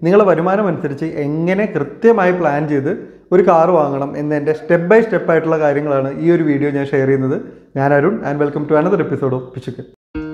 നിങ്ങളുടെ വരുമാനം അനുസരിച്ച് എങ്ങനെ കൃത്യമായി പ്ലാൻ ചെയ്ത് ഒരു കാർ വാങ്ങണം എന്നതിൻ്റെ സ്റ്റെപ്പ് ബൈ സ്റ്റെപ്പ് ആയിട്ടുള്ള കാര്യങ്ങളാണ് ഈ ഒരു വീഡിയോ ഞാൻ ഷെയർ ചെയ്യുന്നത് ഞാൻ Arun and welcome to another episode of പിച്ചുക്ക്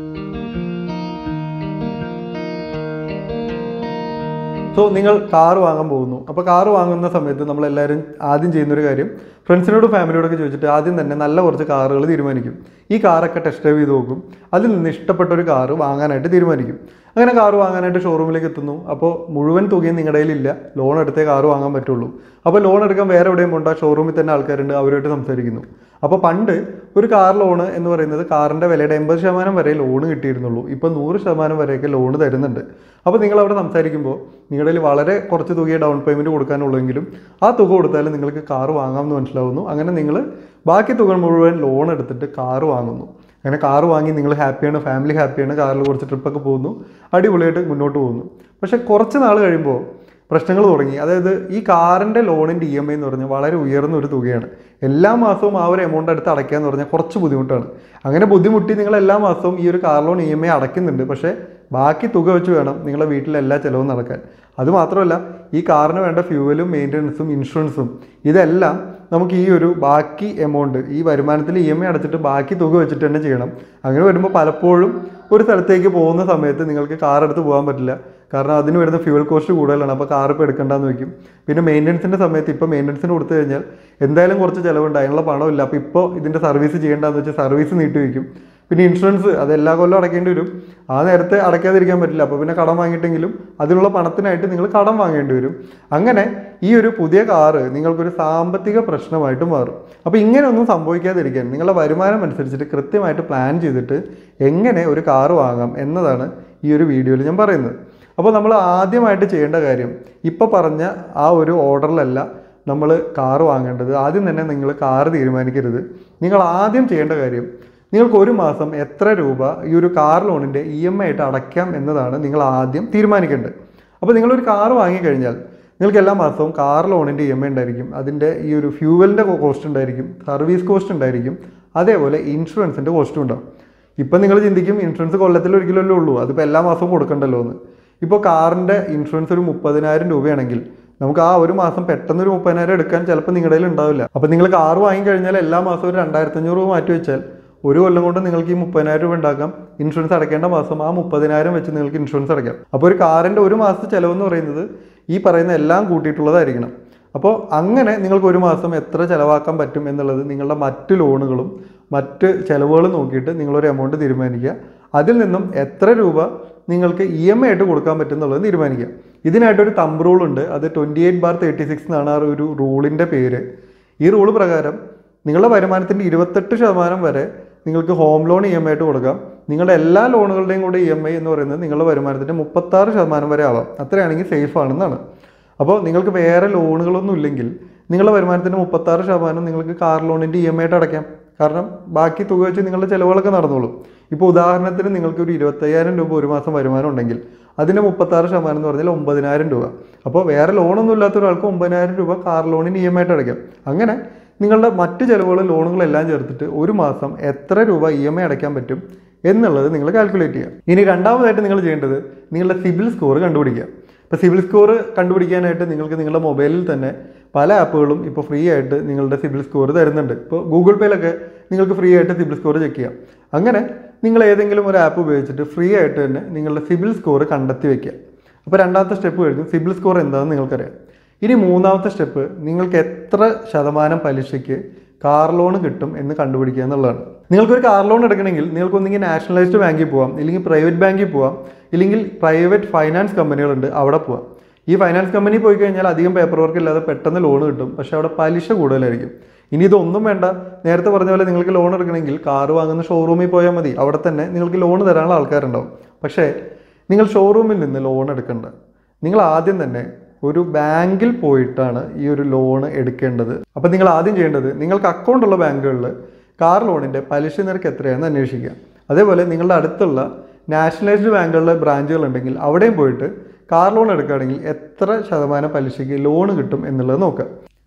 സോ നിങ്ങൾ കാർ വാങ്ങാൻ പോകുന്നു അപ്പോൾ കാർ വാങ്ങുന്ന സമയത്ത് നമ്മളെല്ലാവരും ആദ്യം ചെയ്യുന്നൊരു കാര്യം ഫ്രണ്ട്സിനോടും ഫാമിലിയോടൊക്കെ ചോദിച്ചിട്ട് ആദ്യം തന്നെ നല്ല കുറച്ച് കാറുകൾ തീരുമാനിക്കും ഈ കാറൊക്കെ ടെസ്റ്റ് ഡ്രൈവ് ചെയ്ത് നോക്കും അതിൽ നിന്ന് ഇഷ്ടപ്പെട്ട ഒരു കാറ് വാങ്ങാനായിട്ട് തീരുമാനിക്കും അങ്ങനെ കാർ വാങ്ങാനായിട്ട് ഷോറൂമിലേക്ക് എത്തുന്നു അപ്പോൾ മുഴുവൻ തുകയും നിങ്ങളുടെ കയ്യിലില്ല ലോൺ എടുത്തേ കാർ വാങ്ങാൻ പറ്റുള്ളൂ അപ്പോൾ ലോൺ എടുക്കാൻ വേറെ എവിടെയും പോണ്ട ഷോറൂമിൽ തന്നെ ആൾക്കാരുണ്ട് അവരുമായിട്ട് സംസാരിക്കുന്നു അപ്പോൾ പണ്ട് ഒരു കാർ ലോണ് എന്ന് പറയുന്നത് കാറിൻ്റെ വിലയുടെ എൺപത് ശതമാനം വരെ ലോൺ കിട്ടിയിരുന്നുള്ളൂ ഇപ്പോൾ നൂറ് ശതമാനം വരെയൊക്കെ ലോൺ തരുന്നുണ്ട് അപ്പോൾ നിങ്ങൾ അവിടെ സംസാരിക്കുമ്പോൾ നിങ്ങളുടെ കയ്യിൽ വളരെ കുറച്ച് തുകയെ ഡൗൺ പേയ്മെൻറ്റ് കൊടുക്കാനുള്ളെങ്കിലും ആ തുക കൊടുത്താൽ നിങ്ങൾക്ക് കാർ വാങ്ങാമെന്ന് മനസ്സിലാവുന്നു അങ്ങനെ നിങ്ങൾ ബാക്കി തുക മുഴുവൻ ലോൺ എടുത്തിട്ട് കാർ വാങ്ങുന്നു അങ്ങനെ കാർ വാങ്ങി നിങ്ങൾ ഹാപ്പിയാണ് ഫാമിലി ഹാപ്പിയാണ് കാറിൽ കുറച്ച് ട്രിപ്പൊക്കെ പോകുന്നു അടിപൊളിയായിട്ട് മുന്നോട്ട് പോകുന്നു പക്ഷേ കുറച്ച് നാൾ കഴിയുമ്പോൾ പ്രശ്നങ്ങൾ തുടങ്ങി അതായത് ഈ കാറിൻ്റെ ലോണിൻ്റെ ഇ എം ഐ എന്ന് പറഞ്ഞാൽ വളരെ ഉയർന്ന ഒരു തുകയാണ് എല്ലാ മാസവും ആ ഒരു എമൗണ്ട് എടുത്ത് അടയ്ക്കുക എന്ന് പറഞ്ഞാൽ കുറച്ച് ബുദ്ധിമുട്ടാണ് അങ്ങനെ ബുദ്ധിമുട്ടി നിങ്ങൾ എല്ലാ മാസവും ഈ ഒരു car loan E M I അടയ്ക്കുന്നുണ്ട് പക്ഷേ ബാക്കി തുക വെച്ച് വേണം നിങ്ങളുടെ വീട്ടിലെ എല്ലാ ചിലവും നടക്കാൻ അതുമാത്രമല്ല ഈ കാറിന് വേണ്ട ഫ്യൂവലും മെയിൻ്റനൻസും ഇൻഷുറൻസും ഇതെല്ലാം നമുക്ക് ഈ ഒരു ബാക്കി എമൗണ്ട് ഈ വരുമാനത്തിൽ ഇ എം ഐ അടച്ചിട്ട് ബാക്കി തുക വെച്ചിട്ട് തന്നെ ചെയ്യണം അങ്ങനെ വരുമ്പോൾ പലപ്പോഴും ഒരു സ്ഥലത്തേക്ക് പോകുന്ന സമയത്ത് നിങ്ങൾക്ക് കാർ എടുത്ത് പോകാൻ പറ്റില്ല കാരണം അതിന് വരുന്ന ഫ്യൂവൽ കോസ്റ്റ് കൂടുതലാണ് അപ്പോൾ കാർ ഇപ്പോൾ എടുക്കണ്ടെന്ന് വെക്കും പിന്നെ മെയിൻ്റനൻസിൻ്റെ സമയത്ത് ഇപ്പോൾ മെയിൻ്റനൻസിന് കൊടുത്തു കഴിഞ്ഞാൽ എന്തായാലും കുറച്ച് ചിലവുണ്ട് അതിനുള്ള പണമില്ല അപ്പോൾ ഇപ്പോൾ ഇതിൻ്റെ സർവീസ് ചെയ്യേണ്ടതെന്ന് വെച്ചാൽ സർവീസ് നീട്ടി വയ്ക്കും പിന്നെ ഇൻഷുറൻസ് അത് എല്ലാ കൊല്ലം അടയ്ക്കേണ്ടി വരും ആ നേരത്തെ അടയ്ക്കാതിരിക്കാൻ പറ്റില്ല അപ്പോൾ പിന്നെ കടം വാങ്ങിയിട്ടെങ്കിലും അതിനുള്ള പണത്തിനായിട്ട് നിങ്ങൾ കടം വാങ്ങേണ്ടി വരും അങ്ങനെ ഈ ഒരു പുതിയ കാറ് നിങ്ങൾക്കൊരു സാമ്പത്തിക പ്രശ്നമായിട്ട് മാറും അപ്പോൾ ഇങ്ങനെയൊന്നും സംഭവിക്കാതിരിക്കാൻ നിങ്ങളുടെ വരുമാനം അനുസരിച്ചിട്ട് കൃത്യമായിട്ട് പ്ലാൻ ചെയ്തിട്ട് എങ്ങനെ ഒരു കാറ് വാങ്ങാം എന്നതാണ് ഈ ഒരു വീഡിയോയിൽ ഞാൻ പറയുന്നത് അപ്പോൾ നമ്മൾ ആദ്യമായിട്ട് ചെയ്യേണ്ട കാര്യം ഇപ്പോൾ പറഞ്ഞ ആ ഒരു ഓർഡറിലല്ല നമ്മൾ കാറ് വാങ്ങേണ്ടത് ആദ്യം തന്നെ നിങ്ങൾ കാറ് തീരുമാനിക്കരുത് നിങ്ങൾ ആദ്യം ചെയ്യേണ്ട കാര്യം നിങ്ങൾക്ക് ഒരു മാസം എത്ര രൂപ ഈ ഒരു കാർ ലോണിൻ്റെ ഇ എം ഐ ആയിട്ട് അടയ്ക്കാം എന്നതാണ് നിങ്ങൾ ആദ്യം തീരുമാനിക്കേണ്ടത് അപ്പോൾ നിങ്ങളൊരു കാർ വാങ്ങിക്കഴിഞ്ഞാൽ നിങ്ങൾക്ക് എല്ലാ മാസവും കാർ ലോണിൻ്റെ ഇ എം ഐ ഉണ്ടായിരിക്കും അതിൻ്റെ ഈ ഒരു ഫ്യൂവലിൻ്റെ കോസ്റ്റ് ഉണ്ടായിരിക്കും സർവീസ് കോസ്റ്റ് ഉണ്ടായിരിക്കും അതേപോലെ ഇൻഷുറൻസിൻ്റെ കോസ്റ്റും ഉണ്ടാവും ഇപ്പം നിങ്ങൾ ചിന്തിക്കും ഇൻഷുറൻസ് കൊല്ലത്തിൽ ഒരിക്കലല്ലേ ഉള്ളൂ അതിപ്പോൾ എല്ലാ മാസവും കൊടുക്കണ്ടല്ലോ എന്ന് ഇപ്പോൾ കാറിൻ്റെ ഇൻഷുറൻസ് ഒരു മുപ്പതിനായിരം രൂപയാണെങ്കിൽ നമുക്ക് ആ ഒരു മാസം പെട്ടെന്ന് ഒരു മുപ്പതിനായിരം എടുക്കാൻ ചിലപ്പോൾ നിങ്ങളുടെ കയ്യിൽ ഉണ്ടാവില്ല അപ്പോൾ നിങ്ങൾ കാർ വാങ്ങിക്കഴിഞ്ഞാൽ എല്ലാ മാസവും ഒരു രണ്ടായിരത്തഞ്ഞൂറ് രൂപ മാറ്റി വെച്ചാൽ ഒരു കൊല്ലം കൊണ്ട് നിങ്ങൾക്ക് ഈ മുപ്പതിനായിരം രൂപ ഉണ്ടാക്കാം ഇൻഷുറൻസ് അടയ്ക്കേണ്ട മാസം ആ മുപ്പതിനായിരം വെച്ച് നിങ്ങൾക്ക് ഇൻഷുറൻസ് അടയ്ക്കാം അപ്പോൾ ഒരു കാറിൻ്റെ ഒരു മാസത്തെ ചിലവെന്ന് പറയുന്നത് ഈ പറയുന്ന എല്ലാം കൂട്ടിയിട്ടുള്ളതായിരിക്കണം അപ്പോൾ അങ്ങനെ നിങ്ങൾക്ക് ഒരു മാസം എത്ര ചിലവാക്കാൻ പറ്റും എന്നുള്ളത് നിങ്ങളുടെ മറ്റ് ലോണുകളും മറ്റ് ചിലവുകളും നോക്കിയിട്ട് നിങ്ങളൊരു എമൗണ്ട് തീരുമാനിക്കുക അതിൽ നിന്നും എത്ര രൂപ നിങ്ങൾക്ക് ഇ എം ഐ ആയിട്ട് കൊടുക്കാൻ പറ്റും എന്നുള്ളത് തീരുമാനിക്കുക ഇതിനായിട്ടൊരു തമ്പ് റൂൾ ഉണ്ട് അത് twenty eight bar thirty six എന്നാണ് ആ ഒരു റൂളിൻ്റെ പേര് ഈ റൂള് പ്രകാരം നിങ്ങളുടെ വരുമാനത്തിൻ്റെ ഇരുപത്തെട്ട് ശതമാനം വരെ നിങ്ങൾക്ക് home loan E M I ആയിട്ട് കൊടുക്കാം നിങ്ങളുടെ എല്ലാ ലോണുകളുടെയും കൂടെ ഇ എം ഐ എന്ന് പറയുന്നത് നിങ്ങളുടെ വരുമാനത്തിൻ്റെ മുപ്പത്താറ് ശതമാനം വരെ ആവാം അത്രയാണെങ്കിൽ സേഫ് ആണെന്നാണ് അപ്പോൾ നിങ്ങൾക്ക് വേറെ ലോണുകളൊന്നും ഇല്ലെങ്കിൽ നിങ്ങളുടെ വരുമാനത്തിൻ്റെ മുപ്പത്താറ് ശതമാനം നിങ്ങൾക്ക് കാർ ലോണിൻ്റെ ഇ എം ഐ ആയിട്ട് അടയ്ക്കാം കാരണം ബാക്കി തുക വെച്ച് നിങ്ങളുടെ ചിലവുകളൊക്കെ നടന്നോളും ഇപ്പോൾ ഉദാഹരണത്തിന് നിങ്ങൾക്ക് ഒരു ഇരുപത്തയ്യായിരം രൂപ ഒരു മാസം വരുമാനം ഉണ്ടെങ്കിൽ അതിൻ്റെ മുപ്പത്താറ് ശതമാനം എന്ന് പറഞ്ഞാൽ ഒമ്പതിനായിരം രൂപ അപ്പോൾ വേറെ ലോണൊന്നും ഇല്ലാത്ത ഒരാൾക്ക് ഒമ്പതിനായിരം രൂപ കാർ ലോണിന് ഇ എം ഐ ആയിട്ട് അടയ്ക്കാം അങ്ങനെ നിങ്ങളുടെ മറ്റ് ചിലവുകളും ലോണുകളെല്ലാം ചേർത്തിട്ട് ഒരു മാസം എത്ര രൂപ ഇ എം ഐ അടയ്ക്കാൻ പറ്റും എന്നുള്ളത് നിങ്ങൾ കാൽക്കുലേറ്റ് ചെയ്യുക ഇനി രണ്ടാമതായിട്ട് നിങ്ങൾ ചെയ്യേണ്ടത് നിങ്ങളുടെ സിബിൽ സ്കോർ കണ്ടുപിടിക്കുക ഇപ്പോൾ സിബിൽ സ്കോർ കണ്ടുപിടിക്കാനായിട്ട് നിങ്ങൾക്ക് നിങ്ങളുടെ മൊബൈലിൽ തന്നെ പല ആപ്പുകളും ഇപ്പോൾ ഫ്രീ ആയിട്ട് നിങ്ങളുടെ സിബിൽ സ്കോർ തരുന്നുണ്ട് ഇപ്പോൾ ഗൂഗിൾ പേയിലൊക്കെ നിങ്ങൾക്ക് ഫ്രീ ആയിട്ട് സിബിൽ സ്കോർ ചെക്ക് ചെയ്യാം അങ്ങനെ നിങ്ങൾ ഏതെങ്കിലും ഒരു ആപ്പ് ഉപയോഗിച്ചിട്ട് ഫ്രീ ആയിട്ട് തന്നെ നിങ്ങളുടെ സിബിൽ സ്കോർ കണ്ടെത്തി വയ്ക്കുക അപ്പോൾ രണ്ടാമത്തെ സ്റ്റെപ്പ് കഴിഞ്ഞു സിബിൽ സ്കോർ എന്താണെന്ന് നിങ്ങൾക്കറിയാം ഇനി മൂന്നാമത്തെ സ്റ്റെപ്പ് നിങ്ങൾക്ക് എത്ര ശതമാനം പലിശയ്ക്ക് കാർ ലോൺ കിട്ടും എന്ന് കണ്ടുപിടിക്കുക എന്നുള്ളതാണ് നിങ്ങൾക്കൊരു കാർ ലോൺ എടുക്കണമെങ്കിൽ നിങ്ങൾക്ക് ഒന്നെങ്കിൽ നാഷണലൈസ്ഡ് ബാങ്കിൽ പോവാം ഇല്ലെങ്കിൽ പ്രൈവറ്റ് ബാങ്കിൽ പോവാം ഇല്ലെങ്കിൽ പ്രൈവറ്റ് ഫൈനാൻസ് കമ്പനികളുണ്ട് അവിടെ പോവാം ഈ ഫൈനാൻസ് കമ്പനി പോയി കഴിഞ്ഞാൽ അധികം പേപ്പർ വർക്ക് ഇല്ലാതെ പെട്ടെന്ന് ലോൺ കിട്ടും പക്ഷേ അവിടെ പലിശ കൂടുതലായിരിക്കും ഇനി ഇതൊന്നും വേണ്ട നേരത്തെ പറഞ്ഞ പോലെ നിങ്ങൾക്ക് ലോൺ എടുക്കണമെങ്കിൽ കാർ വാങ്ങുന്ന ഷോറൂമിൽ പോയാൽ മതി അവിടെ തന്നെ നിങ്ങൾക്ക് ലോൺ തരാനുള്ള ആൾക്കാരുണ്ടാവും പക്ഷേ നിങ്ങൾ ഷോറൂമിൽ നിന്ന് ലോൺ എടുക്കണ്ട നിങ്ങൾ ആദ്യം തന്നെ ഒരു ബാങ്കിൽ പോയിട്ടാണ് ഈ ഒരു ലോൺ എടുക്കേണ്ടത് അപ്പോൾ നിങ്ങൾ ആദ്യം ചെയ്യേണ്ടത് നിങ്ങൾക്ക് അക്കൗണ്ട് ഉള്ള ബാങ്കുകളിൽ കാർ ലോണിൻ്റെ പലിശ നിരക്ക് എത്രയാണെന്ന് അന്വേഷിക്കുക അതേപോലെ നിങ്ങളുടെ അടുത്തുള്ള നാഷണലൈസ്ഡ് ബാങ്കുകളിലെ ബ്രാഞ്ചുകൾ ഉണ്ടെങ്കിൽ അവിടെയും പോയിട്ട് കാർ ലോൺ എടുക്കുകയാണെങ്കിൽ എത്ര ശതമാനം പലിശയ്ക്ക് ലോൺ കിട്ടും എന്നുള്ളത് നോക്കുക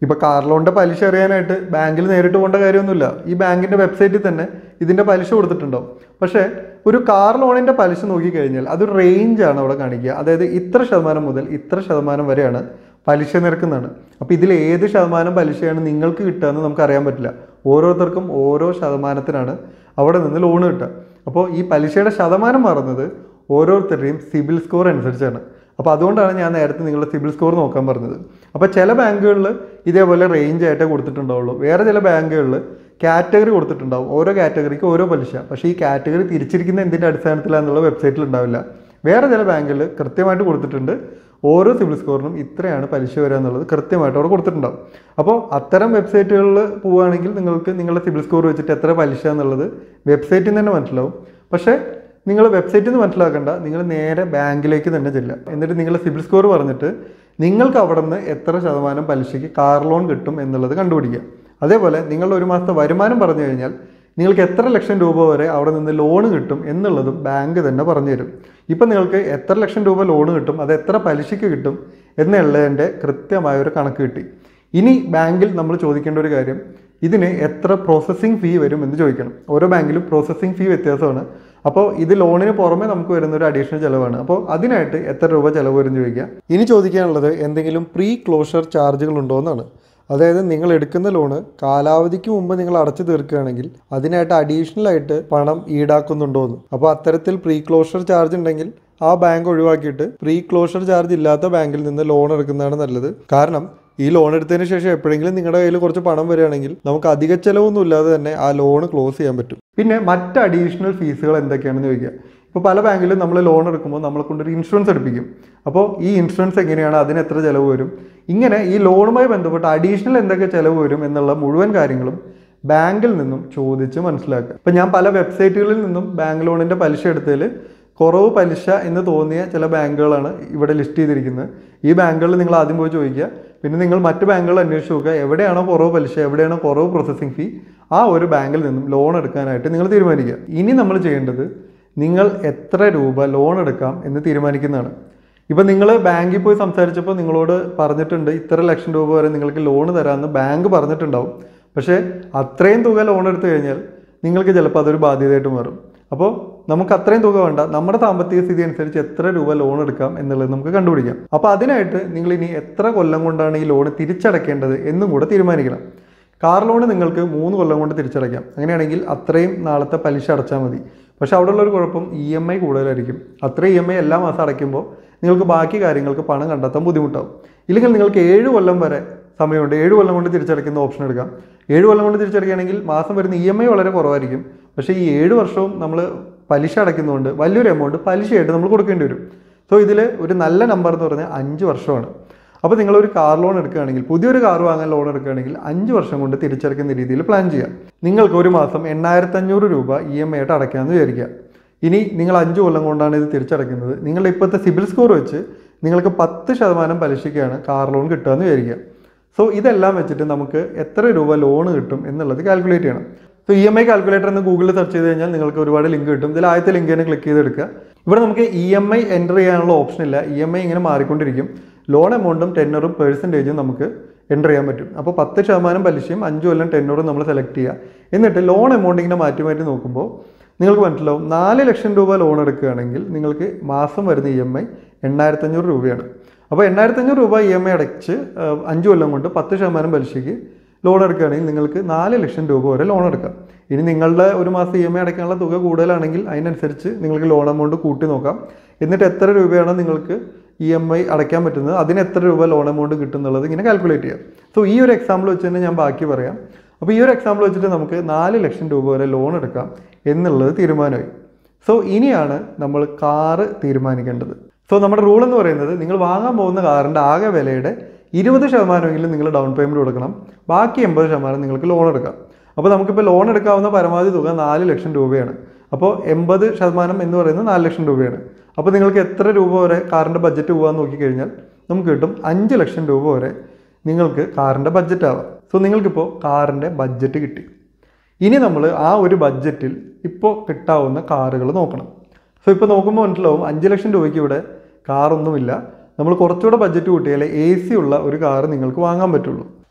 ഇപ്പോൾ കാർ ലോണിൻ്റെ പലിശ അറിയാനായിട്ട് ബാങ്കിൽ നേരിട്ട് പോകേണ്ട കാര്യമൊന്നുമില്ല ഈ ബാങ്കിൻ്റെ വെബ്സൈറ്റിൽ തന്നെ ഇതിൻ്റെ പലിശ കൊടുത്തിട്ടുണ്ടാവും പക്ഷേ ഒരു കാർ ലോണിൻ്റെ പലിശ നോക്കിക്കഴിഞ്ഞാൽ അതൊരു റേഞ്ചാണ് അവിടെ കാണിക്കുക അതായത് ഇത്ര ശതമാനം മുതൽ ഇത്ര ശതമാനം വരെയാണ് പലിശ നിരക്കുന്നതാണ് അപ്പോൾ ഇതിൽ ഏത് ശതമാനം പലിശയാണ് നിങ്ങൾക്ക് കിട്ടുക എന്ന് നമുക്ക് അറിയാൻ പറ്റില്ല ഓരോരുത്തർക്കും ഓരോ ശതമാനത്തിനാണ് അവിടെ നിന്ന് ലോൺ കിട്ടുക അപ്പോൾ ഈ പലിശയുടെ ശതമാനം മാറുന്നത് ഓരോരുത്തരുടെയും സിബിൽ സ്കോർ അനുസരിച്ചാണ് അപ്പോൾ അതുകൊണ്ടാണ് ഞാൻ നേരത്തെ നിങ്ങളുടെ സിബിൽ സ്കോർ നോക്കാൻ പറഞ്ഞത് അപ്പോൾ ചില ബാങ്കുകളിൽ ഇതേപോലെ റേഞ്ച് ആയിട്ടേ കൊടുത്തിട്ടുണ്ടാവുള്ളൂ വേറെ ചില ബാങ്കുകളിൽ കാറ്റഗറി കൊടുത്തിട്ടുണ്ടാവും ഓരോ കാറ്റഗറിക്ക് ഓരോ പലിശ പക്ഷേ ഈ കാറ്റഗറി തിരിച്ചിരിക്കുന്ന എന്തിൻ്റെ അടിസ്ഥാനത്തിലാണെന്നുള്ള വെബ്സൈറ്റിൽ ഉണ്ടാവില്ല വേറെ ചില ബാങ്കുകളിൽ കൃത്യമായിട്ട് കൊടുത്തിട്ടുണ്ട് ഓരോ സിബിൽ സ്കോറിനും ഇത്രയാണ് പലിശ വരിക എന്നുള്ളത് കൃത്യമായിട്ട് അവിടെ കൊടുത്തിട്ടുണ്ടാവും അപ്പോൾ അത്തരം വെബ്സൈറ്റുകളിൽ പോവുകയാണെങ്കിൽ നിങ്ങൾക്ക് നിങ്ങളുടെ സിബിൽ സ്കോർ വെച്ചിട്ട് എത്ര പലിശ എന്നുള്ളത് വെബ്സൈറ്റിൽ നിന്ന് തന്നെ മനസ്സിലാവും പക്ഷേ നിങ്ങൾ വെബ്സൈറ്റിൽ നിന്ന് മനസ്സിലാക്കേണ്ട നിങ്ങൾ നേരെ ബാങ്കിലേക്ക് തന്നെ ചെല്ലുക എന്നിട്ട് നിങ്ങളുടെ സിബിൽ സ്കോർ പറഞ്ഞിട്ട് നിങ്ങൾക്ക് അവിടെ നിന്ന് എത്ര ശതമാനം പലിശയ്ക്ക് കാർ ലോൺ കിട്ടും എന്നുള്ളത് കണ്ടുപിടിക്കുക അതേപോലെ നിങ്ങളുടെ ഒരു മാസത്തെ വരുമാനം പറഞ്ഞു കഴിഞ്ഞാൽ നിങ്ങൾക്ക് എത്ര ലക്ഷം രൂപ വരെ അവിടെ നിന്ന് ലോൺ കിട്ടും എന്നുള്ളതും ബാങ്ക് തന്നെ പറഞ്ഞു തരും ഇപ്പം നിങ്ങൾക്ക് എത്ര ലക്ഷം രൂപ ലോൺ കിട്ടും അത് എത്ര പലിശയ്ക്ക് കിട്ടും എന്നുള്ളതിൻ്റെ കൃത്യമായ ഒരു കണക്ക് കിട്ടി ഇനി ബാങ്കിൽ നമ്മൾ ചോദിക്കേണ്ട ഒരു കാര്യം ഇതിന് എത്ര പ്രോസസ്സിംഗ് ഫീ വരും എന്ന് ചോദിക്കണം ഓരോ ബാങ്കിലും പ്രോസസ്സിംഗ് ഫീ വ്യത്യാസമാണ് അപ്പോൾ ഇത് ലോണിന് പുറമെ നമുക്ക് വരുന്ന ഒരു അഡീഷണൽ ചിലവാണ് അപ്പോൾ അതിനായിട്ട് എത്ര രൂപ ചിലവ് വരും എന്ന് ചോദിക്കുക ഇനി ചോദിക്കാനുള്ളത് എന്തെങ്കിലും പ്രീ ക്ലോഷർ ചാർജുകൾ ഉണ്ടോ എന്നാണ് അതായത് നിങ്ങൾ എടുക്കുന്ന ലോണ് കാലാവധിക്ക് മുമ്പ് നിങ്ങൾ അടച്ചു തീർക്കുകയാണെങ്കിൽ അതിനായിട്ട് അഡീഷണൽ ആയിട്ട് പണം ഈടാക്കുന്നുണ്ടോ എന്ന് അപ്പോൾ അത്തരത്തിൽ പ്രീ ക്ലോഷർ ചാർജ് ഉണ്ടെങ്കിൽ ആ ബാങ്ക് ഒഴിവാക്കിയിട്ട് പ്രീ ക്ലോഷർ ചാർജ് ഇല്ലാത്ത ബാങ്കിൽ നിന്ന് ലോൺ എടുക്കുന്നതാണ് നല്ലത് കാരണം ഈ ലോൺ എടുത്തതിന് ശേഷം എപ്പോഴെങ്കിലും നിങ്ങളുടെ കയ്യിൽ കുറച്ച് പണം വരികയാണെങ്കിൽ നമുക്ക് അധിക ചെലവൊന്നും ഇല്ലാതെ തന്നെ ആ ലോൺ ക്ലോസ് ചെയ്യാൻ പറ്റും പിന്നെ മറ്റ് അഡീഷണൽ ഫീസുകൾ എന്തൊക്കെയാണെന്ന് ചോദിക്കുക ഇപ്പോൾ പല ബാങ്കിലും നമ്മൾ ലോൺ എടുക്കുമ്പോൾ നമ്മളെ കൊണ്ടൊരു ഇൻഷുറൻസ് എടുപ്പിക്കും അപ്പോൾ ഈ ഇൻഷുറൻസ് എങ്ങനെയാണ് അതിന് എത്ര ചിലവ് വരും ഇങ്ങനെ ഈ ലോണുമായി ബന്ധപ്പെട്ട് അഡീഷണൽ എന്തൊക്കെ ചിലവ് വരും എന്നുള്ള മുഴുവൻ കാര്യങ്ങളും ബാങ്കിൽ നിന്നും ചോദിച്ച് മനസ്സിലാക്കുക ഇപ്പം ഞാൻ പല വെബ്സൈറ്റുകളിൽ നിന്നും ബാങ്ക് ലോണിൻ്റെ പലിശ എടുത്തതിൽ കുറവ് പലിശ എന്ന് തോന്നിയ ചില ബാങ്കുകളാണ് ഇവിടെ ലിസ്റ്റ് ചെയ്തിരിക്കുന്നത് ഈ ബാങ്കുകളിൽ നിങ്ങൾ ആദ്യം പോയി ചോദിക്കുക പിന്നെ നിങ്ങൾ മറ്റ് ബാങ്കുകൾ അന്വേഷിച്ച് നോക്കുക എവിടെയാണോ കുറവ് പലിശ എവിടെയാണോ കുറവ് പ്രോസസ്സിംഗ് ഫീ ആ ഒരു ബാങ്കിൽ നിന്നും ലോൺ എടുക്കാനായിട്ട് നിങ്ങൾ തീരുമാനിക്കുക ഇനി നമ്മൾ ചെയ്യേണ്ടത് നിങ്ങൾ എത്ര രൂപ ലോൺ എടുക്കാം എന്ന് തീരുമാനിക്കുന്നതാണ് ഇപ്പം നിങ്ങൾ ബാങ്കിൽ പോയി സംസാരിച്ചപ്പോൾ നിങ്ങളോട് പറഞ്ഞിട്ടുണ്ട് ഇത്ര ലക്ഷം രൂപ വരെ നിങ്ങൾക്ക് ലോൺ തരാമെന്ന് ബാങ്ക് പറഞ്ഞിട്ടുണ്ടാവും പക്ഷേ അത്രയും തുക ലോൺ എടുത്തു കഴിഞ്ഞാൽ നിങ്ങൾക്ക് ചിലപ്പോൾ അതൊരു ബാധ്യതയായിട്ട് മാറും അപ്പോൾ നമുക്ക് അത്രയും തുക വേണ്ട നമ്മുടെ സാമ്പത്തിക സ്ഥിതി അനുസരിച്ച് എത്ര രൂപ ലോൺ എടുക്കാം എന്നുള്ളത് നമുക്ക് കണ്ടുപിടിക്കാം അപ്പോൾ അതിനായിട്ട് നിങ്ങൾ ഇനി എത്ര കൊല്ലം കൊണ്ടാണ് ഈ ലോൺ തിരിച്ചടക്കേണ്ടത് എന്നും കൂടെ തീരുമാനിക്കണം കാർ ലോൺ നിങ്ങൾക്ക് മൂന്ന് കൊല്ലം കൊണ്ട് തിരിച്ചടയ്ക്കാം അങ്ങനെയാണെങ്കിൽ അത്രയും നാളത്തെ പലിശ അടച്ചാൽ മതി പക്ഷേ അവിടെയുള്ള ഒരു കുഴപ്പം ഇ എം ഐ കൂടുതലായിരിക്കും അത്ര ഇ എം ഐ എല്ലാ മാസം അടയ്ക്കുമ്പോൾ നിങ്ങൾക്ക് ബാക്കി കാര്യങ്ങൾക്ക് പണം കണ്ടെത്താൻ ബുദ്ധിമുട്ടാവും ഇല്ലെങ്കിൽ നിങ്ങൾക്ക് ഏഴ് കൊല്ലം വരെ സമയമുണ്ട് ഏഴ് കൊല്ലം കൊണ്ട് തിരിച്ചടയ്ക്കുന്ന ഓപ്ഷൻ എടുക്കാം ഏഴ് കൊല്ലം കൊണ്ട് തിരിച്ചടയ്ക്കുകയാണെങ്കിൽ മാസം വരുന്ന ഇ എം ഐ വളരെ കുറവായിരിക്കും പക്ഷേ ഈ ഏഴ് വർഷവും നമ്മൾ പലിശ അടയ്ക്കുന്നതുകൊണ്ട് വലിയൊരു എമൗണ്ട് പലിശയായിട്ട് നമ്മൾ കൊടുക്കേണ്ടി വരും സോ ഇതിൽ ഒരു നല്ല നമ്പർ എന്ന് പറഞ്ഞാൽ അഞ്ച് വർഷമാണ് അപ്പോൾ നിങ്ങളൊരു കാർ ലോൺ എടുക്കുകയാണെങ്കിൽ പുതിയൊരു കാർ വാങ്ങാൻ ലോൺ എടുക്കുകയാണെങ്കിൽ അഞ്ച് വർഷം കൊണ്ട് തിരിച്ചടയ്ക്കുന്ന രീതിയിൽ പ്ലാൻ ചെയ്യാം നിങ്ങൾക്ക് ഒരു മാസം എണ്ണായിരത്തഞ്ഞൂറ് രൂപ ഇ എം ഐ ആയിട്ട് അടയ്ക്കാമെന്ന് വിചാരിക്കുക ഇനി നിങ്ങൾ അഞ്ച് കൊല്ലം കൊണ്ടാണ് ഇത് തിരിച്ചടയ്ക്കുന്നത് നിങ്ങളുടെ ഇപ്പോഴത്തെ സിബിൽ സ്കോർ വെച്ച് നിങ്ങൾക്ക് പത്ത് ശതമാനം പലിശയ്ക്കാണ് കാർ ലോൺ കിട്ടുകയെന്ന് വിചാരിക്കുക സോ ഇതെല്ലാം വെച്ചിട്ട് നമുക്ക് എത്ര രൂപ ലോൺ കിട്ടും എന്നുള്ളത് കാൽക്കുലേറ്റ് ചെയ്യണം so E M I calculator എന്ന് ഗൂഗിളിൽ സെർച്ച് ചെയ്ത് കഴിഞ്ഞാൽ നിങ്ങൾക്ക് ഒരുപാട് ലിങ്ക് കിട്ടും ഇതിൽ ആദ്യത്തെ ലിങ്ക് തന്നെ ക്ലിക്ക് ചെയ്തെടുക്കുക ഇവിടെ നമുക്ക് ഇ എം ഐ എൻ്റർ ചെയ്യാനുള്ള ഓപ്ഷൻ ഇല്ല ഇ എം ഐ ഇങ്ങനെ മാറിക്കൊണ്ടിരിക്കും ലോൺ എമൗണ്ടും ടെന്നറും പേഴ്സൻറ്റേജും നമുക്ക് എൻ്റർ ചെയ്യാൻ പറ്റും അപ്പോൾ പത്ത് ശതമാനം പലിശയും അഞ്ച് കൊല്ലം ടെന്നറും നമ്മൾ സെലക്ട് ചെയ്യുക എന്നിട്ട് ലോൺ എമൗണ്ട് ഇങ്ങനെ മാറ്റി മാറ്റി നോക്കുമ്പോൾ നിങ്ങൾക്ക് മനസ്സിലാവും നാല് ലക്ഷം രൂപ ലോൺ എടുക്കുകയാണെങ്കിൽ നിങ്ങൾക്ക് മാസം വരുന്ന ഇ എം ഐ എണ്ണായിരത്തഞ്ഞൂറ് രൂപയാണ് അപ്പോൾ എണ്ണായിരത്തഞ്ഞൂറ് രൂപ ഇ എം ഐ അടച്ച് ആ, അഞ്ച് കൊല്ലം കൊണ്ട് പത്ത് ശതമാനം പലിശയ്ക്ക് ലോൺ എടുക്കുകയാണെങ്കിൽ നിങ്ങൾക്ക് നാല് ലക്ഷം രൂപ വരെ ലോൺ എടുക്കാം ഇനി നിങ്ങളുടെ ഒരു മാസം ഇ എം ഐ അടയ്ക്കാനുള്ള തുക കൂടുതലാണെങ്കിൽ അതിനനുസരിച്ച് നിങ്ങൾക്ക് ലോൺ എമൗണ്ട് കൂട്ടി നോക്കാം എന്നിട്ട് എത്ര രൂപയാണ് നിങ്ങൾക്ക് ഇ എം ഐ അടയ്ക്കാൻ പറ്റുന്നത് അതിന് എത്ര രൂപ ലോൺ എമൗണ്ട് കിട്ടും എന്നുള്ളത് ഇങ്ങനെ കാൽക്കുലേറ്റ് ചെയ്യാം സോ ഈ ഒരു എക്സാമ്പിൾ വെച്ച് തന്നെ ഞാൻ ബാക്കി പറയാം അപ്പോൾ ഈ ഒരു എക്സാമ്പിൾ വെച്ചിട്ട് നമുക്ക് നാല് ലക്ഷം രൂപ വരെ ലോൺ എടുക്കാം എന്നുള്ളത് തീരുമാനമായി സോ ഇനിയാണ് നമ്മൾ കാറ് തീരുമാനിക്കേണ്ടത് സോ നമ്മുടെ റൂൾ എന്ന് പറയുന്നത് നിങ്ങൾ വാങ്ങാൻ പോകുന്ന കാറിൻ്റെ ആകെ വിലയുടെ ഇരുപത് ശതമാനമെങ്കിലും നിങ്ങൾ ഡൗൺ പേയ്മെൻറ്റ് കൊടുക്കണം ബാക്കി എൺപത് ശതമാനം നിങ്ങൾക്ക് ലോൺ എടുക്കാം അപ്പോൾ നമുക്കിപ്പോൾ ലോൺ എടുക്കാവുന്ന പരമാവധി തുക നാല് ലക്ഷം രൂപയാണ് അപ്പോൾ എൺപത് ശതമാനം എന്ന് പറയുന്നത് നാല് ലക്ഷം രൂപയാണ് അപ്പോൾ നിങ്ങൾക്ക് എത്ര രൂപ വരെ കാറിൻ്റെ ബഡ്ജറ്റ് പോകാൻ നോക്കിക്കഴിഞ്ഞാൽ നമുക്ക് കിട്ടും അഞ്ച് ലക്ഷം രൂപ വരെ നിങ്ങൾക്ക് കാറിൻ്റെ ബഡ്ജറ്റ് ആവാം സോ നിങ്ങൾക്കിപ്പോൾ കാറിൻ്റെ ബഡ്ജറ്റ് കിട്ടി ഇനി നമ്മൾ ആ ഒരു ബഡ്ജറ്റിൽ ഇപ്പോൾ കിട്ടാവുന്ന കാറുകൾ നോക്കണം സോ ഇപ്പോൾ നോക്കുമ്പോൾ മനസ്സിലാവും അഞ്ച് ലക്ഷം രൂപയ്ക്ക് ഇവിടെ കാറൊന്നുമില്ല നമ്മൾ കുറച്ചുകൂടെ ബഡ്ജറ്റ് കൂട്ടിയാലേ എ സി ഉള്ള ഒരു കാറ് നിങ്ങൾക്ക് വാങ്ങാൻ പറ്റുള്ളൂ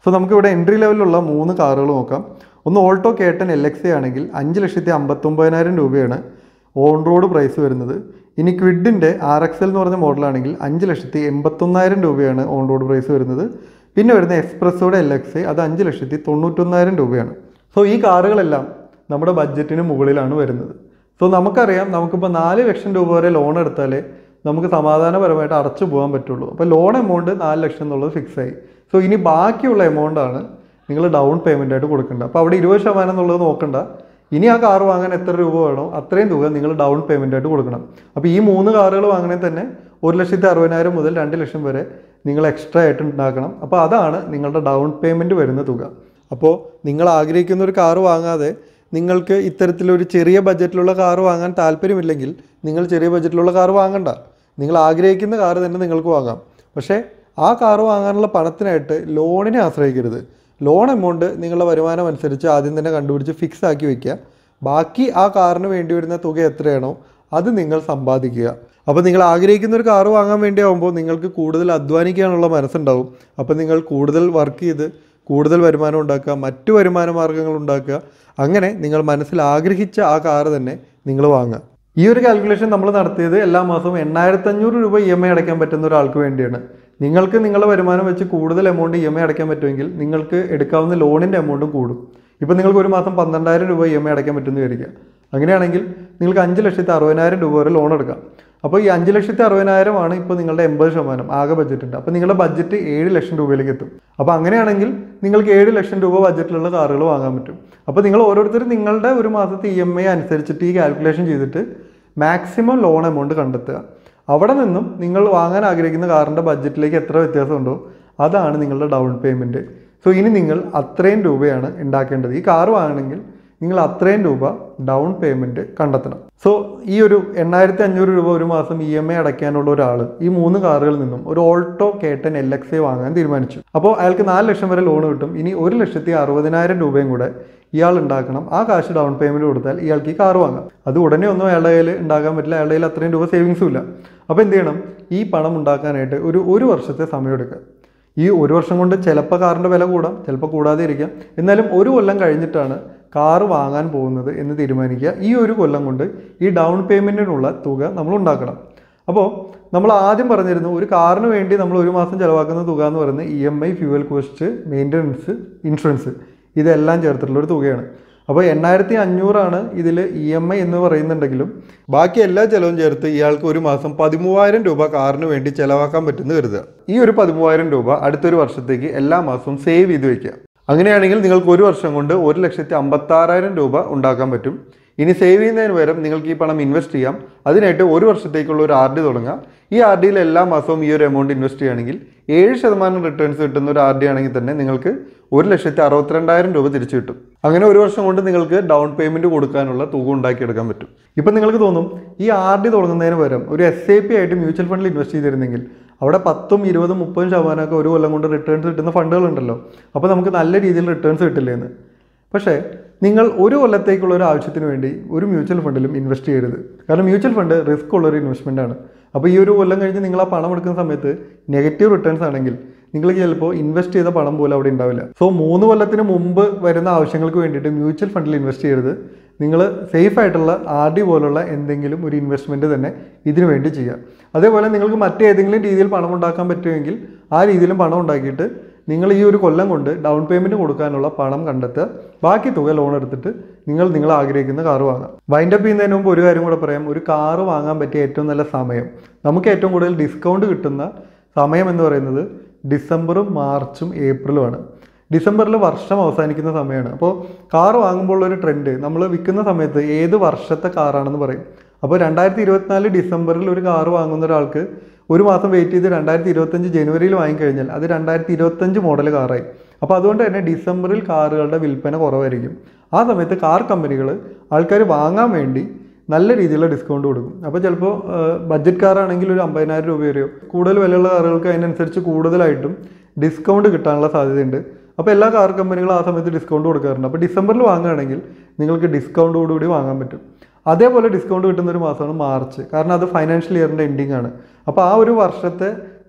സോ നമുക്കിവിടെ എൻട്രി ലെവലിലുള്ള മൂന്ന് കാറുകൾ നോക്കാം ഒന്ന് ഓൾട്ടോ കേട്ടൻ എൽ എക്സ് ആണെങ്കിൽ അഞ്ച് ലക്ഷത്തി അമ്പത്തൊമ്പതിനായിരം രൂപയാണ് ഓൺ റോഡ് പ്രൈസ് വരുന്നത് ഇനി ക്വിഡിൻ്റെ ആർ എക്സ് എൽ എന്ന് പറഞ്ഞ മോഡലാണെങ്കിൽ അഞ്ച് ലക്ഷത്തി എൺപത്തൊന്നായിരം രൂപയാണ് ഓൺ റോഡ് പ്രൈസ് വരുന്നത് പിന്നെ വരുന്ന എക്സ്പ്രസ്സോടെ എൽ എക്സ് അത് അഞ്ച് ലക്ഷത്തി തൊണ്ണൂറ്റൊന്നായിരം രൂപയാണ് സോ ഈ കാറുകളെല്ലാം നമ്മുടെ ബഡ്ജറ്റിന് മുകളിലാണ് വരുന്നത് സോ നമുക്കറിയാം നമുക്കിപ്പോൾ നാല് ലക്ഷം രൂപ വരെ ലോൺ എടുത്താലേ നമുക്ക് സമാധാനപരമായിട്ട് അടച്ചു പോകാൻ പറ്റുള്ളൂ അപ്പോൾ ലോൺ എമൗണ്ട് നാല് ലക്ഷം എന്നുള്ളത് ഫിക്സ് ആയി സോ ഇനി ബാക്കിയുള്ള എമൗണ്ടാണ് നിങ്ങൾ ഡൗൺ പേയ്മെൻ്റ് ആയിട്ട് കൊടുക്കേണ്ടത് അപ്പോൾ അവിടെ ഇരുപത് ശതമാനം എന്നുള്ളത് നോക്കണ്ട ഇനി ആ കാർ വാങ്ങാൻ എത്ര രൂപ വേണോ അത്രയും തുക നിങ്ങൾ ഡൗൺ പേയ്മെൻ്റ് ആയിട്ട് കൊടുക്കണം അപ്പോൾ ഈ മൂന്ന് കാറുകൾ വാങ്ങണമെങ്കിൽ തന്നെ ഒരു ലക്ഷത്തി അറുപതിനായിരം മുതൽ രണ്ട് ലക്ഷം വരെ നിങ്ങൾ എക്സ്ട്രാ ആയിട്ട് ഉണ്ടാക്കണം അപ്പോൾ അതാണ് നിങ്ങളുടെ ഡൗൺ പേയ്മെൻറ്റ് വരുന്ന തുക അപ്പോൾ നിങ്ങൾ ആഗ്രഹിക്കുന്ന ഒരു കാർ വാങ്ങാതെ നിങ്ങൾക്ക് ഇത്തരത്തിലൊരു ചെറിയ ബഡ്ജറ്റിലുള്ള കാർ വാങ്ങാൻ താല്പര്യമില്ലെങ്കിൽ നിങ്ങൾ ചെറിയ ബഡ്ജറ്റിലുള്ള കാർ വാങ്ങണ്ട നിങ്ങൾ ആഗ്രഹിക്കുന്ന കാർ തന്നെ നിങ്ങൾക്ക് വാങ്ങാം പക്ഷേ ആ കാർ വാങ്ങാനുള്ള പണത്തിനായിട്ട് ലോണിനെ ആശ്രയിക്കരുത് ലോൺ എമൗണ്ട് നിങ്ങളുടെ വരുമാനം അനുസരിച്ച് ആദ്യം തന്നെ കണ്ടുപിടിച്ച് ഫിക്സ് ആക്കി വയ്ക്കുക ബാക്കി ആ കാറിന് വേണ്ടി വരുന്ന തുക എത്രയാണോ അത് നിങ്ങൾ സമ്പാദിക്കുക അപ്പോൾ നിങ്ങൾ ആഗ്രഹിക്കുന്ന ഒരു കാർ വാങ്ങാൻ വേണ്ടിയാവുമ്പോൾ നിങ്ങൾക്ക് കൂടുതൽ അധ്വാനിക്കാനുള്ള മനസ്സുണ്ടാവും അപ്പോൾ നിങ്ങൾ കൂടുതൽ വർക്ക് ചെയ്ത് കൂടുതൽ വരുമാനം ഉണ്ടാക്കുക മറ്റു വരുമാന മാർഗ്ഗങ്ങൾ ഉണ്ടാക്കുക അങ്ങനെ നിങ്ങൾ മനസ്സിൽ ആഗ്രഹിച്ച ആ കാർ തന്നെ നിങ്ങൾ വാങ്ങുക ഈ ഒരു കാൽക്കുലേഷൻ നമ്മൾ നടത്തിയത് എല്ലാ മാസവും എണ്ണായിരത്തി അഞ്ഞൂറ് രൂപ ഇ എം ഐ അടയ്ക്കാൻ പറ്റുന്ന ഒരാൾക്ക് വേണ്ടിയാണ് നിങ്ങൾക്ക് നിങ്ങളുടെ വരുമാനം വെച്ച് കൂടുതൽ എമൗണ്ട് ഇ എം ഐ അടയ്ക്കാൻ പറ്റുമെങ്കിൽ നിങ്ങൾക്ക് എടുക്കാവുന്ന ലോണിൻ്റെ എമൗണ്ടും കൂടും ഇപ്പോൾ നിങ്ങൾക്ക് ഒരു മാസം പന്ത്രണ്ടായിരം രൂപ ഇ എം ഐ അടയ്ക്കാൻ പറ്റുമെന്ന് വിചാരിക്കുക അങ്ങനെയാണെങ്കിൽ നിങ്ങൾക്ക് അഞ്ച് ലക്ഷത്തി അറുപതിനായിരം രൂപ വരെ ലോൺ എടുക്കാം അപ്പോൾ ഈ അഞ്ച് ലക്ഷത്തി അറുപതിനായിരമാണ് ഇപ്പോൾ നിങ്ങളുടെ എൺപത് ശതമാനം ആകെ ബഡ്ജറ്റുണ്ട് അപ്പോൾ നിങ്ങളുടെ ബഡ്ജറ്റ് ഏഴ് ലക്ഷം രൂപയിലേക്ക് എത്തും അപ്പോൾ അങ്ങനെയാണെങ്കിൽ നിങ്ങൾക്ക് ഏഴ് ലക്ഷം രൂപ ബഡ്ജറ്റിലുള്ള കാറുകൾ വാങ്ങാൻ പറ്റും അപ്പോൾ നിങ്ങൾ ഓരോരുത്തരും നിങ്ങളുടെ ഒരു മാസത്തെ ഇ എം ഐ അനുസരിച്ചിട്ട് ഈ കാൽക്കുലേഷൻ ചെയ്തിട്ട് മാക്സിമം ലോൺ എമൗണ്ട് കണ്ടെത്തുക അവിടെ നിന്നും നിങ്ങൾ വാങ്ങാൻ ആഗ്രഹിക്കുന്ന കാറിൻ്റെ ബഡ്ജറ്റിലേക്ക് എത്ര വ്യത്യാസമുണ്ടോ അതാണ് നിങ്ങളുടെ ഡൗൺ പേയ്മെൻറ്റ് സോ ഇനി നിങ്ങൾ അത്രയും രൂപയാണ് ഉണ്ടാക്കേണ്ടത് ഈ കാർ വാങ്ങണമെങ്കിൽ നിങ്ങൾ അത്രയും രൂപ ഡൗൺ പേയ്മെൻറ്റ് കണ്ടെത്തണം സോ ഈ ഒരു എണ്ണായിരത്തി അഞ്ഞൂറ് രൂപ ഒരു മാസം ഇ എം ഐ അടയ്ക്കാനുള്ള ഒരാൾ ഈ മൂന്ന് കാറുകളിൽ നിന്നും ഒരു Alto K ten L X I വാങ്ങാൻ തീരുമാനിച്ചു അപ്പോൾ അയാൾക്ക് നാല് ലക്ഷം വരെ ലോൺ കിട്ടും ഇനി ഒരു ലക്ഷത്തി അറുപതിനായിരം രൂപയും കൂടെ ഇയാൾ ഉണ്ടാക്കണം ആ കാശ് ഡൗൺ പേയ്മെൻറ്റ് കൊടുത്താൽ ഇയാൾക്ക് ഈ കാർ വാങ്ങാം അത് ഉടനെ ഒന്നും അയാളുടെ കയ്യിൽ ഉണ്ടാക്കാൻ പറ്റില്ല അയാളുടെ കയ്യിൽ അത്രയും രൂപ സേവിങ്സും ഇല്ല അപ്പോൾ എന്ത് ചെയ്യണം ഈ പണം ഉണ്ടാക്കാനായിട്ട് ഒരു ഒരു വർഷത്തെ സമയം എടുക്കുക ഈ ഒരു വർഷം കൊണ്ട് ചിലപ്പോൾ കാറിൻ്റെ വില കൂടാം ചിലപ്പോൾ കൂടാതെ ഇരിക്കാം എന്നാലും ഒരു കൊല്ലം കഴിഞ്ഞിട്ടാണ് കാറ് വാങ്ങാൻ പോകുന്നത് എന്ന് തീരുമാനിക്കുക ഈ ഒരു കൊല്ലം കൊണ്ട് ഈ ഡൗൺ പേയ്മെൻറ്റിനുള്ള തുക നമ്മൾ ഉണ്ടാക്കണം അപ്പോൾ നമ്മൾ ആദ്യം പറഞ്ഞിരുന്നു ഒരു കാറിന് വേണ്ടി നമ്മൾ ഒരു മാസം ചിലവാക്കുന്ന തുക എന്ന് പറയുന്നത് E M I fuel cost maintenance insurance ഇതെല്ലാം ചേർത്തിട്ടുള്ള ഒരു തുകയാണ് അപ്പോൾ എണ്ണായിരത്തി അഞ്ഞൂറാണ് ഇതിൽ ഇ എം ഐ എന്ന് പറയുന്നുണ്ടെങ്കിലും ബാക്കി എല്ലാ ചിലവും ചേർത്ത് ഇയാൾക്ക് ഒരു മാസം പതിമൂവായിരം രൂപ കാറിന് വേണ്ടി ചിലവാക്കാൻ പറ്റുമെന്ന് കരുതുക ഈ ഒരു പതിമൂവായിരം രൂപ അടുത്തൊരു വർഷത്തേക്ക് എല്ലാ മാസവും സേവ് ചെയ്ത് വെക്കുക അങ്ങനെയാണെങ്കിൽ നിങ്ങൾക്ക് ഒരു വർഷം കൊണ്ട് ഒരു ലക്ഷത്തി അമ്പത്താറായിരം രൂപ ഉണ്ടാക്കാൻ പറ്റും ഇനി സേവ് ചെയ്യുന്നതിന് പകരം നിങ്ങൾക്ക് ഈ പണം ഇൻവെസ്റ്റ് ചെയ്യാം അതിനായിട്ട് ഒരു വർഷത്തേക്കുള്ള ഒരു ആർ ഡി തുടങ്ങാം ഈ ആർ ഡിയിൽ എല്ലാ മാസവും ഈ ഒരു എമൗണ്ട് ഇൻവെസ്റ്റ് ചെയ്യുകയാണെങ്കിൽ ഏഴ് ശതമാനം റിട്ടേൺസ് കിട്ടുന്ന ഒരു ആർ ഡി ആണെങ്കിൽ തന്നെ നിങ്ങൾക്ക് ഒരു ലക്ഷത്തി അറുപത്തിരണ്ടായിരം രൂപ തിരിച്ചു കിട്ടും അങ്ങനെ ഒരു വർഷം കൊണ്ട് നിങ്ങൾക്ക് ഡൗൺ പേയ്മെൻറ്റ് കൊടുക്കാനുള്ള തുക ഉണ്ടാക്കിയെടുക്കാൻ പറ്റും ഇപ്പം നിങ്ങൾക്ക് തോന്നും ഈ ആർ ഡി തുടങ്ങുന്നതിന് പകരം ഒരു എസ് ഐ പി ആയിട്ട് മ്യൂച്വൽ ഫണ്ടിൽ ഇൻവെസ്റ്റ് ചെയ്തിരുന്നെങ്കിൽ അവിടെ പത്തും ഇരുപതും മുപ്പതും ശതമാനമൊക്കെ ഒരു കൊല്ലം കൊണ്ട് റിട്ടേൺസ് കിട്ടുന്ന ഫണ്ടുകളുണ്ടല്ലോ അപ്പോൾ നമുക്ക് നല്ല രീതിയിൽ റിട്ടേൺസ് കിട്ടില്ലേ എന്ന് പക്ഷേ നിങ്ങൾ ഒരു കൊല്ലത്തേക്കുള്ള ഒരു ആവശ്യത്തിന് വേണ്ടി ഒരു മ്യൂച്വൽ ഫണ്ടിലും ഇൻവെസ്റ്റ് ചെയ്യരുത് കാരണം മ്യൂച്വൽ ഫണ്ട് റിസ്ക് ഉള്ള ഒരു ഇൻവെസ്റ്റ്മെൻ്റ് ആണ് അപ്പോൾ ഈ ഒരു കൊല്ലം കഴിഞ്ഞ് നിങ്ങൾ ആ പണം എടുക്കുന്ന സമയത്ത് നെഗറ്റീവ് റിട്ടേൺസ് ആണെങ്കിൽ നിങ്ങൾക്ക് ചിലപ്പോൾ ഇൻവെസ്റ്റ് ചെയ്ത പണം പോലും അവിടെ ഉണ്ടാവില്ല സോ മൂന്ന് കൊല്ലത്തിന് മുമ്പ് വരുന്ന ആവശ്യങ്ങൾക്ക് വേണ്ടിയിട്ട് മ്യൂച്വൽ ഫണ്ടിൽ ഇൻവെസ്റ്റ് ചെയ്യരുത് നിങ്ങൾ സേഫ് ആയിട്ടുള്ള ആർ ഡി പോലുള്ള എന്തെങ്കിലും ഒരു ഇൻവെസ്റ്റ്മെൻറ്റ് തന്നെ ഇതിനു വേണ്ടി ചെയ്യുക അതേപോലെ നിങ്ങൾക്ക് മറ്റേതെങ്കിലും രീതിയിൽ പണം ഉണ്ടാക്കാൻ പറ്റുമെങ്കിൽ ആ രീതിയിലും പണം ഉണ്ടാക്കിയിട്ട് നിങ്ങൾ ഈ ഒരു കൊല്ലം കൊണ്ട് ഡൗൺ പേയ്മെൻറ്റ് കൊടുക്കാനുള്ള പണം കണ്ടെത്തുക ബാക്കി തുക ലോൺ എടുത്തിട്ട് നിങ്ങൾ നിങ്ങൾ ആഗ്രഹിക്കുന്ന കാറ് വാങ്ങാം വൈൻഡപ്പ് ചെയ്യുന്നതിന് മുമ്പ് ഒരു കാര്യം കൂടെ പറയാം ഒരു കാറ് വാങ്ങാൻ പറ്റിയ ഏറ്റവും നല്ല സമയം നമുക്ക് ഏറ്റവും കൂടുതൽ ഡിസ്കൗണ്ട് കിട്ടുന്ന സമയം എന്ന് പറയുന്നത് ഡിസംബറും മാർച്ചും ഏപ്രിലുമാണ് ഡിസംബറിൽ വർഷം അവസാനിക്കുന്ന സമയമാണ് അപ്പോൾ കാർ വാങ്ങുമ്പോൾ ഒരു ട്രെൻഡ് നമ്മൾ വിൽക്കുന്ന സമയത്ത് ഏത് വർഷത്തെ കാറാണെന്ന് പറയും അപ്പോൾ രണ്ടായിരത്തി ഇരുപത്തിനാല് ഡിസംബറിൽ ഒരു കാർ വാങ്ങുന്ന ഒരാൾക്ക് ഒരു മാസം വെയിറ്റ് ചെയ്ത് രണ്ടായിരത്തി ഇരുപത്തഞ്ച് ജനുവരിയിൽ വാങ്ങിക്കഴിഞ്ഞാൽ അത് രണ്ടായിരത്തി ഇരുപത്തഞ്ച് മോഡൽ കാറായി അപ്പോൾ അതുകൊണ്ട് തന്നെ ഡിസംബറിൽ കാറുകളുടെ വിൽപ്പന കുറവായിരിക്കും ആ സമയത്ത് കാർ കമ്പനികൾ ആൾക്കാർ വാങ്ങാൻ വേണ്ടി നല്ല രീതിയിലുള്ള ഡിസ്കൗണ്ട് കൊടുക്കും അപ്പോൾ ചിലപ്പോൾ ബഡ്ജറ്റ് കാറാണെങ്കിൽ ഒരു അമ്പതിനായിരം രൂപ വരെയോ കൂടുതൽ വിലയുള്ള കാറുകൾക്ക് അതിനനുസരിച്ച് കൂടുതലായിട്ടും ഡിസ്കൗണ്ട് കിട്ടാനുള്ള സാധ്യതയുണ്ട് അപ്പോൾ എല്ലാ കാർ കമ്പനികളും ആ സമയത്ത് ഡിസ്കൗണ്ട് കൊടുക്കാറുണ്ട് അപ്പോൾ ഡിസംബറിൽ വാങ്ങുകയാണെങ്കിൽ നിങ്ങൾക്ക് ഡിസ്കൗണ്ടോടുകൂടി വാങ്ങാൻ പറ്റും അതേപോലെ ഡിസ്കൗണ്ട് കിട്ടുന്ന ഒരു മാസമാണ് മാർച്ച് കാരണം അത് ഫൈനാൻഷ്യൽ ഇയറിൻ്റെ എൻഡിങ് ആണ് അപ്പോൾ ആ ഒരു വർഷത്തെ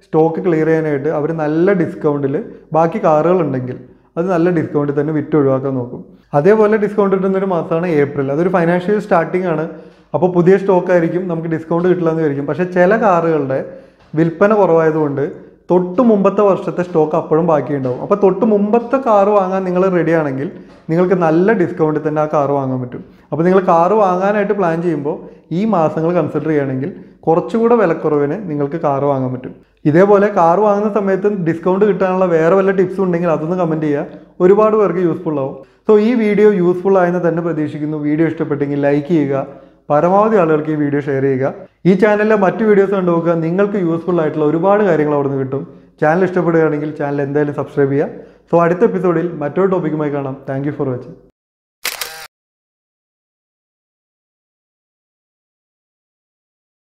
സ്റ്റോക്ക് ക്ലിയർ ചെയ്യാനായിട്ട് അവർ നല്ല ഡിസ്കൗണ്ടിൽ ബാക്കി കാറുകൾ ഉണ്ടെങ്കിൽ അത് നല്ല ഡിസ്കൗണ്ടിൽ തന്നെ വിറ്റ് ഒഴിവാക്കാൻ നോക്കും അതേപോലെ ഡിസ്കൗണ്ട് കിട്ടുന്ന ഒരു മാസമാണ് ഏപ്രിൽ അതൊരു ഫൈനാൻഷ്യൽ സ്റ്റാർട്ടിംഗ് ആണ് അപ്പോൾ പുതിയ സ്റ്റോക്ക് ആയിരിക്കും നമുക്ക് ഡിസ്കൗണ്ട് കിട്ടില്ല എന്ന് വിചാരിക്കും പക്ഷേ ചില കാറുകളുടെ വിൽപ്പന കുറവായതുകൊണ്ട് തൊട്ട് മുമ്പത്തെ വർഷത്തെ സ്റ്റോക്ക് അപ്പോഴും ബാക്കിയുണ്ടാവും അപ്പോൾ തൊട്ട് മുമ്പത്തെ കാറ് വാങ്ങാൻ നിങ്ങൾ റെഡി ആണെങ്കിൽ നിങ്ങൾക്ക് നല്ല ഡിസ്കൗണ്ടിൽ തന്നെ ആ കാറ് വാങ്ങാൻ പറ്റും അപ്പോൾ നിങ്ങൾ കാറ് വാങ്ങാനായിട്ട് പ്ലാൻ ചെയ്യുമ്പോൾ ഈ മാസങ്ങൾ കൺസിഡർ ചെയ്യുകയാണെങ്കിൽ കുറച്ചുകൂടെ വിലക്കുറവിന് നിങ്ങൾക്ക് കാറ് വാങ്ങാൻ പറ്റും ഇതേപോലെ കാർ വാങ്ങുന്ന സമയത്ത് ഡിസ്കൗണ്ട് കിട്ടാനുള്ള വേറെ വല്ല ടിപ്സും ഉണ്ടെങ്കിൽ അതൊന്ന് കമൻറ്റ് ചെയ്യുക ഒരുപാട് പേർക്ക് യൂസ്ഫുൾ ആവും സോ ഈ വീഡിയോ യൂസ്ഫുൾ ആയെന്ന് തന്നെ പ്രതീക്ഷിക്കുന്നു വീഡിയോ ഇഷ്ടപ്പെട്ടെങ്കിൽ ലൈക്ക് ചെയ്യുക പരമാവധി ആളുകൾക്ക് ഈ വീഡിയോ ഷെയർ ചെയ്യുക ഈ ചാനലിലെ മറ്റ് വീഡിയോസ് കണ്ടു നോക്കുക നിങ്ങൾക്ക് യൂസ്ഫുൾ ആയിട്ടുള്ള ഒരുപാട് കാര്യങ്ങൾ അവിടെ നിന്ന് കിട്ടും ചാനൽ ഇഷ്ടപ്പെടുകയാണെങ്കിൽ ചാനൽ എന്തായാലും സബ്സ്ക്രൈബ് ചെയ്യുക സോ അടുത്ത എപ്പിസോഡിൽ മറ്റൊരു ടോപ്പിക്കുമായി കാണാം താങ്ക് ഫോർ വാച്ചിങ്